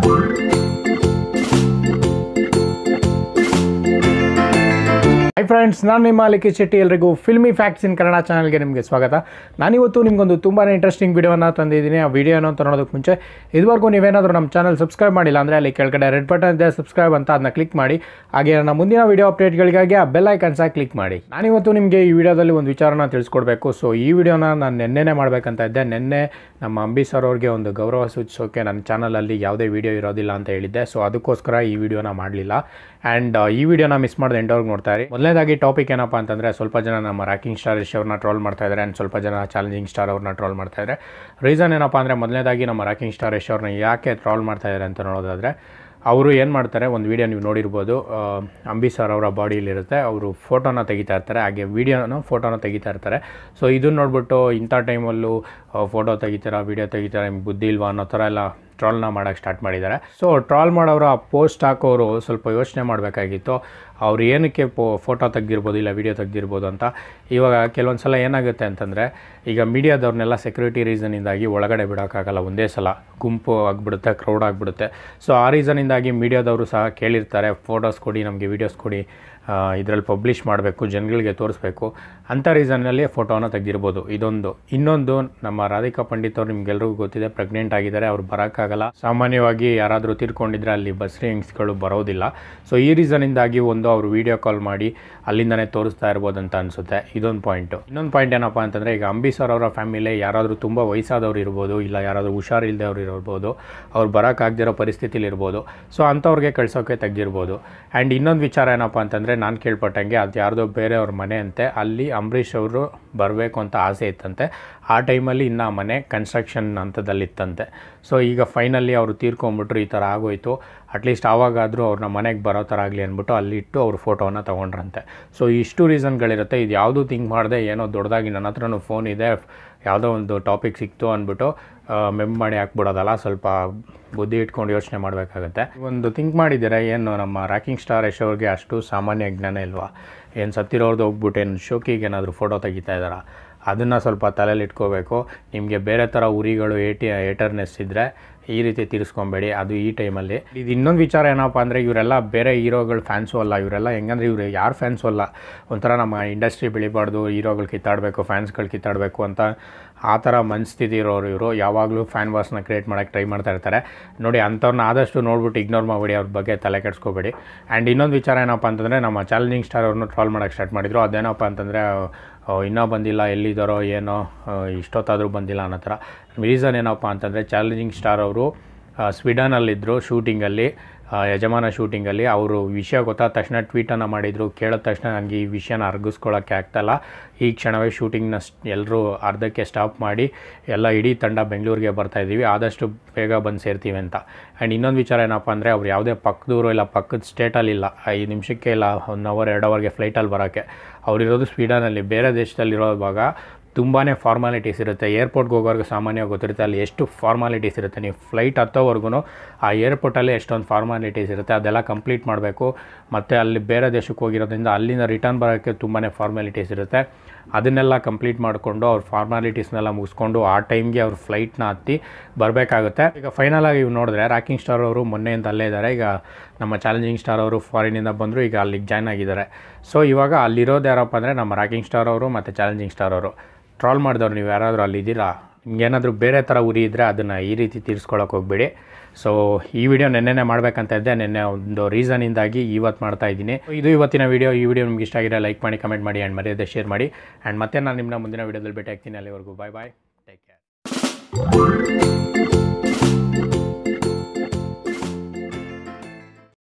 hi friends ನಾನು ನಿಮ್ಮ ಲಿಖಿತ್ ಶೆಟ್ಟಿ ಎಲ್ರಿಗೂ ಫಿಲ್ಮಿ ಫ್ಯಾಕ್ಟ್ಸ್ ಇನ್ ಕನ್ನಡ ಚಾನಲ್ಗೆ ನಿಮಗೆ ಸ್ವಾಗತ ನಾನಿವತ್ತು ನಿಮಗೊಂದು ತುಂಬಾ ಇಂಟ್ರೆಸ್ಟಿಂಗ್ ವಿಡಿಯೋನ ತಂದಿದ್ದೀನಿ ಆ ವಿಡಿಯೋನ ಅಂತ ನೋಡೋದಕ್ಕೆ ಮುಂಚೆ ಇದುವರೆಗೂ ನೀವೇನಾದರೂ ನಮ್ಮ ಚಾನಲ್ ಸಬ್ಸ್ಕ್ರೈಬ್ ಮಾಡಿಲ್ಲ ಅಂದರೆ ಅಲ್ಲಿ ಕೆಳಗಡೆ ರೆಡ್ ಬಟನ್ ಇದೆ ಸಬ್ಸ್ಕ್ರೈಬ್ ಅಂತ ಅದನ್ನ ಕ್ಲಿಕ್ ಮಾಡಿ ಹಾಗೆ ನನ್ನ ಮುಂದಿನ ವಿಡಿಯೋ ಅಪ್ಡೇಟ್ಗಳಿಗಾಗಿ ಆ ಬೆಲ್ ಐಕನ್ ಸಹ ಕ್ಲಿಕ್ ಮಾಡಿ ನಾನಿವತ್ತು ನಿಮಗೆ ಈ ವಿಡಿಯೋದಲ್ಲಿ ಒಂದು ವಿಚಾರನ ತಿಳಿಸ್ಕೊಡ್ಬೇಕು ಸೊ ಈ ವಿಡಿಯೋನ ನಾನು ನೆನ್ನೆನೇ ಮಾಡಬೇಕಂತ ಇದ್ದೆ ನಿನ್ನೆ ನಮ್ಮ ಅಂಬಿ ಸರ್ ಅವ್ರಿಗೆ ಒಂದು ಗೌರವ ಸೂಚಿಸೋಕೆ ನನ್ನ ಚಾನಲಲ್ಲಿ ಯಾವುದೇ ವಿಡಿಯೋ ಇರೋದಿಲ್ಲ ಅಂತ ಹೇಳಿದ್ದೆ ಸೊ ಅದಕ್ಕೋಸ್ಕರ ಈ ವಿಡಿಯೋನ ಮಾಡಲಿಲ್ಲ ಆ್ಯಂಡ್ ಈ ವಿಡಿಯೋನ ಮಿಸ್ ಮಾಡಿದೆ ಎಂಡವ್ರಿಗೆ ನೋಡ್ತಾ ಇರಿ ಮೊದಲನೇದಾಗಿ ಟಾಪಿಕ್ ಏನಪ್ಪ ಅಂತಂದರೆ ಸ್ವಲ್ಪ ಜನ ನಮ್ಮ ರ್ಯಾಕಿಂಗ್ ಸ್ಟಾರ್ ಯಶ್ ಅವ್ರನ್ನ ಟ್ರೋಲ್ ಮಾಡ್ತಾ ಇದ್ದಾರೆ ಆ್ಯಂಡ್ ಸ್ವಲ್ಪ ಜನ ಚಾಲೆಂಜಿಂಗ್ ಸ್ಟಾರ್ ಅವ್ರನ್ನ ಟ್ರೋಲ್ ಮಾಡ್ತಾ ಇದ್ದಾರೆ ರೀಸನ್ ಏನಪ್ಪ ಅಂದರೆ ಮೊದಲನೇದಾಗಿ ನಮ್ಮ ರ್ಯಾಕಿಂಗ್ ಸ್ಟಾರ್ ಯಶ್ ಅವ್ರನ್ನ ಯಾಕೆ ಟ್ರೋಲ್ ಮಾಡ್ತಾ ಇದ್ದಾರೆ ಅಂತ ನೋಡೋದಾದರೆ ಅವರು ಏನು ಮಾಡ್ತಾರೆ ಒಂದು ವೀಡಿಯೋ ನೀವು ನೋಡಿರ್ಬೋದು ಆ, ಅಂಬಿ ಸರ್ ಅವರ ಬಾಡಿಯಲ್ಲಿರುತ್ತೆ ಅವರು ಫೋಟೋನ ತೆಗಿತಾ ಇರ್ತಾರೆ ಹಾಗೆ ವೀಡಿಯೋನ ಫೋಟೋನ ತೆಗಿತಾ ಇರ್ತಾರೆ ಸೊ ಇದನ್ನ ನೋಡ್ಬಿಟ್ಟು ಇಂಥ ಟೈಮಲ್ಲೂ ಫೋಟೋ ತೆಗಿತೀರಾ ವೀಡಿಯೋ ತೆಗಿತೀರಾ ನಿಮ್ಗೆ ಬುದ್ಧಿ ಇಲ್ವಾ ಅನ್ನೋ ಥರ ಎಲ್ಲ ಟ್ರಾಲ್ನ ಮಾಡೋಕ್ಕೆ ಸ್ಟಾರ್ಟ್ ಮಾಡಿದ್ದಾರೆ ಸೊ ಟ್ರಾಲ್ ಮಾಡೋರು ಆ ಪೋಸ್ಟ್ ಹಾಕೋರು ಸ್ವಲ್ಪ ಯೋಚನೆ ಮಾಡಬೇಕಾಗಿತ್ತು ಅವ್ರು ಏನಕ್ಕೆ ಪೋ ಫೋಟೋ ತೆಗ್ದಿರ್ಬೋದು ಇಲ್ಲ ವೀಡಿಯೋ ತೆಗ್ದಿರ್ಬೋದು ಅಂತ ಇವಾಗ ಕೆಲವೊಂದು ಸಲ ಏನಾಗುತ್ತೆ ಅಂತಂದರೆ ಈಗ ಮೀಡಿಯಾದವ್ರನ್ನೆಲ್ಲ ಸೆಕ್ಯೂರಿಟಿ ರೀಸನಿಂದಾಗಿ ಒಳಗಡೆ ಬಿಡೋಕ್ಕಾಗಲ್ಲ ಒಂದೇ ಸಲ ಗುಂಪು ಆಗಿಬಿಡುತ್ತೆ ಕ್ರೌಡ್ ಆಗಿಬಿಡುತ್ತೆ ಸೊ ಆ ರೀಸನಿಂದಾಗಿ ಮೀಡಿಯಾದವರು ಸಹ ಕೇಳಿರ್ತಾರೆ ಫೋಟೋಸ್ ಕೊಡಿ ನಮಗೆ ವೀಡಿಯೋಸ್ ಕೊಡಿ ಇದರಲ್ಲಿ ಪಬ್ಲಿಷ್ ಮಾಡಬೇಕು ಜನಗಳಿಗೆ ತೋರಿಸ್ಬೇಕು ಅಂಥ ರೀಸನ್ನಲ್ಲಿ ಫೋಟೋನ ತೆಗೆದಿರ್ಬೋದು ಇದೊಂದು ಇನ್ನೊಂದು ನಮ್ಮ ರಾಧಿಕಾ ಪಂಡಿತ್ ಅವ್ರು ನಿಮ್ಗೆಲ್ರಿಗೂ ಗೊತ್ತಿದೆ ಪ್ರೆಗ್ನೆಂಟ್ ಆಗಿದ್ದಾರೆ ಅವ್ರು ಬರೋಕ್ಕಾಗಲ್ಲ ಸಾಮಾನ್ಯವಾಗಿ ಯಾರಾದರೂ ತೀರ್ಕೊಂಡಿದ್ರೆ ಅಲ್ಲಿ ಬಸ್ರಿ ಹೆಂಗ್ಸ್ಗಳು ಬರೋದಿಲ್ಲ ಸೊ ಈ ರೀಸನಿಂದಾಗಿ ಒಂದು ಅವರು ವೀಡಿಯೋ ಕಾಲ್ ಮಾಡಿ ಅಲ್ಲಿಂದನೇ ತೋರಿಸ್ತಾ ಇರ್ಬೋದು ಅಂತ ಅನಿಸುತ್ತೆ ಇದೊಂದು ಪಾಯಿಂಟು ಇನ್ನೊಂದು ಪಾಯಿಂಟ್ ಏನಪ್ಪ ಅಂತಂದರೆ ಈಗ ಅಂಬಿ ಸರ್ ಅವರ ಫ್ಯಾಮಿಲಿ ಯಾರಾದರೂ ತುಂಬ ವಯಸ್ಸಾದವ್ರು ಇರ್ಬೋದು ಇಲ್ಲ ಯಾರಾದರೂ ಹುಷಾರಿಲ್ಲದವ್ರು ಇರ್ಬೋದು ಅವ್ರು ಬರೋಕ್ಕಾಗದಿರೋ ಪರಿಸ್ಥಿತಿಲಿ ಇರ್ಬೋದು ಸೊ ಅಂಥವ್ರಿಗೆ ಕಳ್ಸೋಕ್ಕೆ ತೆಗ್ದಿರ್ಬೋದು ಆ್ಯಂಡ್ ಇನ್ನೊಂದು ವಿಚಾರ ಏನಪ್ಪ ಅಂತಂದರೆ ನಾನು ಕೇಳ್ಪಟ್ಟಂಗೆ ಅದು ಯಾರ್ದೋ ಬೇರೆಯವ್ರ ಮನೆ ಅಂತೆ ಅಲ್ಲಿ ಅಂಬರೀಷ್ ಅವರು ಬರಬೇಕು ಅಂತ ಆಸೆ ಇತ್ತಂತೆ ಆ ಟೈಮಲ್ಲಿ ಇನ್ನು ಆ ಮನೆ ಕನ್ಸ್ಟ್ರಕ್ಷನ್ ಹಂತದಲ್ಲಿತ್ತಂತೆ ಸೊ ಈಗ ಫೈನಲಿ ಅವರು ತೀರ್ಕೊಂಬಿಟ್ರು ಈ ಥರ ಆಗೋಯ್ತು ಅಟ್ಲೀಸ್ಟ್ ಆವಾಗಾದರೂ ಅವ್ರನ್ನ ಮನೆಗೆ ಬರೋ ಥರ ಆಗಲಿ ಅಂದ್ಬಿಟ್ಟು ಅಲ್ಲಿ ಇಟ್ಟು ಅವ್ರ ಫೋಟೋನ ತೊಗೊಂಡ್ರಂತೆ ಸೊ ಇಷ್ಟು ರೀಸನ್ಗಳಿರುತ್ತೆ ಇದು ಯಾವುದೂ ಥಿಂಕ್ ಮಾಡಿದೆ ಏನೋ ದೊಡ್ಡದಾಗಿ ನನ್ನ ಹತ್ರನೂ ಫೋನ್ ಇದೆ ಯಾವುದೋ ಒಂದು ಟಾಪಿಕ್ ಸಿಕ್ತು ಅಂದ್ಬಿಟ್ಟು ಮೆಮ್ ಮಾಡಿ ಹಾಕ್ಬಿಡೋದಲ್ಲ ಸ್ವಲ್ಪ ಬುದ್ಧಿ ಇಟ್ಕೊಂಡು ಯೋಚನೆ ಮಾಡಬೇಕಾಗತ್ತೆ ಒಂದು ಥಿಂಕ್ ಮಾಡಿದ್ದೀರಾ ಏನು ನಮ್ಮ ರ್ಯಾಕಿಂಗ್ ಸ್ಟಾರ್ ಯಶ್ ಅವ್ರಿಗೆ ಅಷ್ಟು ಸಾಮಾನ್ಯ ಜ್ಞಾನ ಇಲ್ವಾ ಏನು ಸತ್ತಿರೋರ್ದು ಹೋಗ್ಬಿಟ್ಟು ಏನು ಶೋಕಿಗೆ ಏನಾದರೂ ಫೋಟೋ ತೆಗಿತಾ ಇದ್ದಾರಾ ಅದನ್ನು ಸ್ವಲ್ಪ ತಲೆಯಲ್ಲಿ ಇಟ್ಕೋಬೇಕು ನಿಮಗೆ ಬೇರೆ ಥರ ಉರಿಗಳು ಏಟಿ ಏಟರ್ನೆಸ್ ಇದ್ದರೆ ಈ ರೀತಿ ತೀರಿಸ್ಕೊಬೇಡಿ ಅದು ಈ ಟೈಮಲ್ಲಿ ಇದು ಇನ್ನೊಂದು ವಿಚಾರ ಏನಪ್ಪ ಅಂದರೆ ಇವರೆಲ್ಲ ಬೇರೆ ಹೀರೋಗಳ ಫ್ಯಾನ್ಸು ಅಲ್ಲ ಇವರೆಲ್ಲ ಹೆಂಗಂದ್ರೆ ಇವರು ಯಾರು ಫ್ಯಾನ್ಸು ಅಲ್ಲ ಒಂಥರ ನಮ್ಮ ಇಂಡಸ್ಟ್ರಿ ಬೆಳಿಬಾರ್ದು ಹೀರೋಗಳು ಕಿತ್ತಾಡಬೇಕು ಫ್ಯಾನ್ಸ್ಗಳು ಕಿತ್ತಾಡಬೇಕು ಅಂತ ಆ ಥರ ಮನಸ್ಥಿತಿ ಇರೋರು ಇವರು ಯಾವಾಗಲೂ ಫ್ಯಾನ್ ವಾಸ್ನ ಕ್ರಿಯೇಟ್ ಮಾಡೋಕ್ಕೆ ಟ್ರೈ ಮಾಡ್ತಾ ಇರ್ತಾರೆ ನೋಡಿ ಅಂಥವ್ರನ್ನ ಆದಷ್ಟು ನೋಡ್ಬಿಟ್ಟು ಇಗ್ನೋರ್ ಮಾಡಬೇಡಿ ಅವ್ರ ಬಗ್ಗೆ ತಲೆ ಕೆಡಿಸ್ಕೋಬೇಡಿ ಆ್ಯಂಡ್ ಇನ್ನೊಂದು ವಿಚಾರ ಏನಪ್ಪ ಅಂತಂದರೆ ನಮ್ಮ ಚಾಲೆಂಜಿಂಗ್ ಸ್ಟಾರ್ ಅವ್ರನ್ನ ಟ್ರಾಲ್ ಮಾಡೋಕ್ಕೆ ಸ್ಟಾರ್ಟ್ ಮಾಡಿದ್ರು ಅದೇನಪ್ಪ ಅಂತಂದರೆ ಇನ್ನೂ ಬಂದಿಲ್ಲ ಎಲ್ಲಿದ್ದಾರೋ ಏನೋ ಆ, ಇಷ್ಟೊತ್ತಾದರೂ ಬಂದಿಲ್ಲ ಅನ್ನೋ ಥರ ರೀಸನ್ ಏನಪ್ಪ ಅಂತಂದರೆ ಚಾಲೆಂಜಿಂಗ್ ಸ್ಟಾರ್ ಅವರು ಸ್ವೀಡನಲ್ಲಿದ್ದರು ಶೂಟಿಂಗಲ್ಲಿ ಆ, ಯಜಮಾನ ಶೂಟಿಂಗಲ್ಲಿ ಅವರು ವಿಷಯ ಗೊತ್ತಾದ ತಕ್ಷಣ ಟ್ವೀಟನ್ನು ಮಾಡಿದರು ಕೇಳಿದ ತಕ್ಷಣ ನನಗೆ ಈ ವಿಷಯನ ಅರ್ಗಿಸ್ಕೊಳ್ಳೋಕ್ಕೆ ಆಗ್ತಾಯಿಲ್ಲ ಈ ಕ್ಷಣವೇ ಶೂಟಿಂಗ್ನ ಎಲ್ಲರೂ ಅರ್ಧಕ್ಕೆ ಸ್ಟಾಪ್ ಮಾಡಿ ಎಲ್ಲ ಇಡೀ ತಂಡ ಬೆಂಗಳೂರಿಗೆ ಬರ್ತಾ ಇದ್ದೀವಿ ಆದಷ್ಟು ಬೇಗ ಬಂದು ಸೇರ್ತೀವಿ ಅಂತ ಆ್ಯಂಡ್ ಇನ್ನೊಂದು ವಿಚಾರ ಏನಪ್ಪ ಅಂದರೆ ಅವ್ರು ಯಾವುದೇ ಪಕ್ಕದೂರು ಇಲ್ಲ ಪಕ್ಕದ ಸ್ಟೇಟಲ್ಲಿ ಇಲ್ಲ ಐದು ನಿಮಿಷಕ್ಕೆ ಇಲ್ಲ ಒನ್ ಅವರ್ ಎರಡು ಅವರ್ಗೆ ಫ್ಲೈಟಲ್ಲಿ ಬರೋಕ್ಕೆ ಅವರಿರೋದು ಸ್ವೀಡನಲ್ಲಿ ಬೇರೆ ದೇಶದಲ್ಲಿರೋವಾಗ ತುಂಬಾ ಫಾರ್ಮಾಲಿಟೀಸ್ ಇರುತ್ತೆ ಏರ್ಪೋರ್ಟ್ಗೆ ಹೋಗೋರ್ಗೆ ಸಾಮಾನ್ಯವಾಗಿ ಗೊತ್ತಿರುತ್ತೆ ಅಲ್ಲಿ ಎಷ್ಟು ಫಾರ್ಮಾಲಿಟೀಸ್ ಇರುತ್ತೆ ನೀವು ಫ್ಲೈಟ್ ಹತ್ತೋವರೆಗೂ ಆ ಏರ್ಪೋರ್ಟಲ್ಲಿ ಎಷ್ಟೊಂದು ಫಾರ್ಮಾಲಿಟೀಸ್ ಇರುತ್ತೆ ಅದೆಲ್ಲ ಕಂಪ್ಲೀಟ್ ಮಾಡಬೇಕು ಮತ್ತು ಅಲ್ಲಿ ಬೇರೆ ದೇಶಕ್ಕೆ ಹೋಗಿರೋದ್ರಿಂದ ಅಲ್ಲಿಂದ ರಿಟರ್ನ್ ಬರೋಕ್ಕೆ ತುಂಬಾ ಫಾರ್ಮಾಲಿಟೀಸ್ ಇರುತ್ತೆ ಅದನ್ನೆಲ್ಲ ಕಂಪ್ಲೀಟ್ ಮಾಡಿಕೊಂಡು ಅವ್ರ ಫಾರ್ಮಾಲಿಟೀಸ್ನೆಲ್ಲ ಮುಗಿಸ್ಕೊಂಡು ಆ ಟೈಮ್ಗೆ ಅವ್ರ ಫ್ಲೈಟ್ನ ಹತ್ತಿ ಬರಬೇಕಾಗುತ್ತೆ ಈಗ ಫೈನಲ್ ಆಗಿ ಇವು ನೋಡಿದ್ರೆ ರ್ಯಾಕಿಂಗ್ ಸ್ಟಾರ್ ಅವರು ಮೊನ್ನೆಯಿಂದ ಅಲ್ಲೇ ಇದ್ದಾರೆ ಈಗ ನಮ್ಮ ಚಾಲೆಂಜಿಂಗ್ ಸ್ಟಾರ್ ಅವರು ಫಾರಿನಿಂದ ಬಂದರು ಈಗ ಅಲ್ಲಿಗೆ ಜಾಯ್ನ್ ಆಗಿದ್ದಾರೆ ಸೊ ಇವಾಗ ಅಲ್ಲಿರೋದು ಯಾರಪ್ಪ ಅಂದರೆ ನಮ್ಮ ರ್ಯಾಕಿಂಗ್ ಸ್ಟಾರ್ ಅವರು ಮತ್ತು ಚಾಲೆಂಜಿಂಗ್ ಸ್ಟಾರ್ ಅವರು ಟ್ರಾಲ್ ಮಾಡಿದವ್ರು ನೀವು ಯಾರಾದರೂ ಅಲ್ಲಿದ್ದೀರಾ ನಿಮ್ಗೇನಾದರೂ ಬೇರೆ ಥರ ಉರಿ ಇದ್ದರೆ ಅದನ್ನು ಈ ರೀತಿ ತೀರಿಸ್ಕೊಳಕ್ಕೆ ಹೋಗ್ಬೇಡಿ ಸೊ ಈ ವಿಡಿಯೋ ನೆನ್ನೆನೇ ಮಾಡಬೇಕಂತ ಇದ್ದೆ ನಿನ್ನೆ ಒಂದು ರೀಸನಿಂದಾಗಿ ಇವತ್ತು ಮಾಡ್ತಾ ಇದ್ದೀನಿ ಇದು ಇವತ್ತಿನ ವಿಡಿಯೋ ಈ ವಿಡಿಯೋ ನಿಮ್ಗೆ ಇಷ್ಟ ಆಗಿರೋ ಲೈಕ್ ಮಾಡಿ ಕಮೆಂಟ್ ಮಾಡಿ ಆ್ಯಂಡ್ ಮರ್ಯಾದೆ ಶೇರ್ ಮಾಡಿ ಆ್ಯಂಡ್ ಮತ್ತೆ ನಾನು ನಿಮ್ಮನ್ನ ಮುಂದಿನ ವಿಡಿಯೋದಲ್ಲಿ ಭೇಟಿ ಆಗ್ತೀನಿ ಅಲ್ಲಿವರೆಗೂ ಬಾಯ್ ಬಾಯ್ ಟೇಕ್ ಕೇರ್